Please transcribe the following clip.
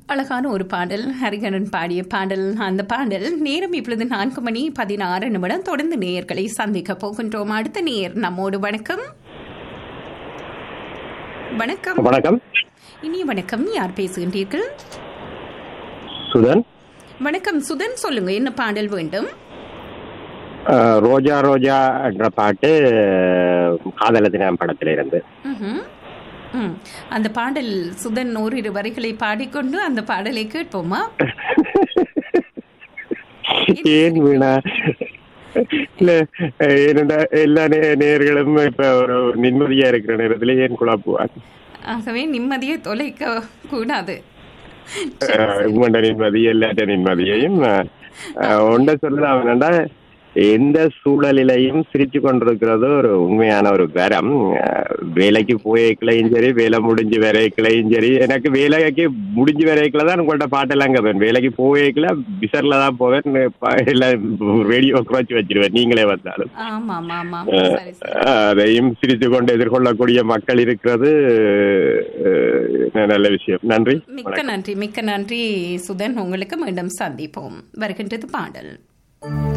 அழகான ஒரு பாடல் ஹரிகரன் பாடிய பாடல் அந்த பாடல் நேரம் இப்பொழுது நான்கு மணி பதினாறு நிமிடம் தொடர்ந்து நேயர்களை சந்திக்க போகின்றோம் அடுத்த நேயர் நம்மோடு வணக்கம் வணக்கம் வணக்கம் இனிய வணக்கம் யார் பேசுகின்றீர்கள் சுதன் வணக்கம் சுதன் சொல்லுங்க என்ன பாடல் வேண்டும் அஹ், ரோஜா ரோஜா என்ற பாட்டு காதலத்தினம் படத்துல இருந்து ம்ஹும். ம். அந்த பாடல் சுதன் ஓரிரு வரிகளை பாடிக்கொண்டு அந்த பாடலை கேட்போமா ஏன் வீணா இல்ல அஹ், ஏனென்றா எல்லா நே- நேயர்களும் இப்ப ஒரு நிம்மதியா இருக்கிற நேரத்துல ஏன் குழப்புவார் ஆகவே நிம்மதியை தொலைக்க கூடாது அஹ், உங்களோட நிம்மதி எல்லாட்ட நிம்மதியையும் அஹ், அஹ், ஒன்றை சொல்லலாம் என்னண்டா எந்த சூழலிலையும் சிரிச்சு கொண்டிருக்கிறது ஒரு உண்மையான ஒரு வரம் அஹ், வேலைக்கு போய்க்கலையும் சரி வேலை முடிஞ்சு வரைக்கலையும் சரி எனக்கு வேலைக்கு முடிஞ்சு வரைக்கல தான் உங்கள்ட்ட பாட்டெல்லாம் கேட்பேன் வேலைக்கு போய்க்கல பிசர்ல தான் போவேன் ப- எல்லாம் ரேடியோ குறைச்சி வச்சிருவேன் நீங்களே வந்தாலும் ஆமா ஆமா ஆமா அஹ், சரி சரி அதையும் சிரித்து கொண்டு எதிர்கொள்ளக்கூடிய மக்கள் இருக்கிறது அஹ், நல்ல விஷயம் நன்றி மிக்க நன்றி மிக்க நன்றி சுதன் உங்களுக்கு மீண்டும் சந்திப்போம் வருகின்றது பாடல்